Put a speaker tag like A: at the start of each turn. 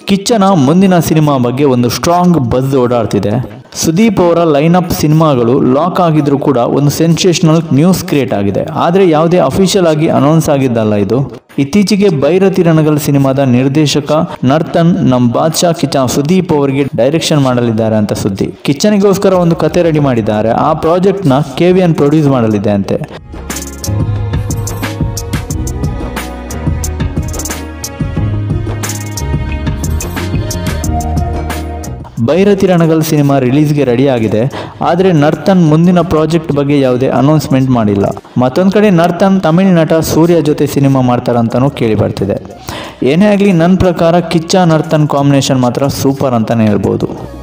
A: ಕಿಚ್ಚನ ಮುಂದಿನ ಸಿನಿಮಾ ಬಗ್ಗೆ ಒಂದು ಸ್ಟ್ರಾಂಗ್ ಬಜ್ ಓಡಾಡ್ತಿದೆ ಸುದೀಪ್ ಅವರ ಲೈನ್ ಅಪ್ ಸಿನಿಮಾಗಳು ಲಾಕ್ ಆಗಿದ್ರು ಕೂಡ ಒಂದು ಸೆನ್ಸೇಷನಲ್ ನ್ಯೂಸ್ ಕ್ರಿಯೇಟ್ ಆಗಿದೆ ಆದರೆ ಯಾವುದೇ ಅಫಿಷಿಯಲ್ ಆಗಿ ಅನೌನ್ಸ್ ಆಗಿದ್ದಲ್ಲ ಇದು ಇತ್ತೀಚೆಗೆ ಬೈರತಿ ರಣಗಲ್ ಸಿನಿಮಾದ ನಿರ್ದೇಶಕ ನರ್ತನ್ ನಮ್ ಬಾದ್ಶಾ ಕಿಚ್ಚ ಸುದೀಪ್ ಅವರಿಗೆ ಡೈರೆಕ್ಷನ್ ಮಾಡಲಿದ್ದಾರೆ ಅಂತ ಸುದ್ದಿ ಕಿಚ್ಚನಿಗೋಸ್ಕರ ಒಂದು ಕತೆ ರೆಡಿ ಮಾಡಿದ್ದಾರೆ ಆ ಪ್ರಾಜೆಕ್ಟ್ ನ ಕೆವಿಎನ್ ಪ್ರೊಡ್ಯೂಸ್ ಮಾಡಲಿದೆ ಅಂತೆ ಬೈರತಿ ರಣಗಲ್ ಸಿನಿಮಾ ರಿಲೀಸ್ಗೆ ರೆಡಿ ಆಗಿದೆ ಆದರೆ ನರ್ತನ್ ಮುಂದಿನ ಪ್ರಾಜೆಕ್ಟ್ ಬಗ್ಗೆ ಯಾವುದೇ ಅನೌನ್ಸ್ಮೆಂಟ್ ಮಾಡಿಲ್ಲ ಮತ್ತೊಂದು ಕಡೆ ನರ್ತನ್ ತಮಿಳ್ ನಟ ಸೂರ್ಯ ಜೊತೆ ಸಿನಿಮಾ ಮಾಡ್ತಾರಂತನೂ ಕೇಳಿ ಬರ್ತಿದೆ ಏನೇ ಆಗಲಿ ನನ್ನ ಪ್ರಕಾರ ಕಿಚ್ಚ ನರ್ತನ್ ಕಾಂಬಿನೇಷನ್ ಮಾತ್ರ ಸೂಪರ್ ಅಂತಲೇ ಹೇಳ್ಬೋದು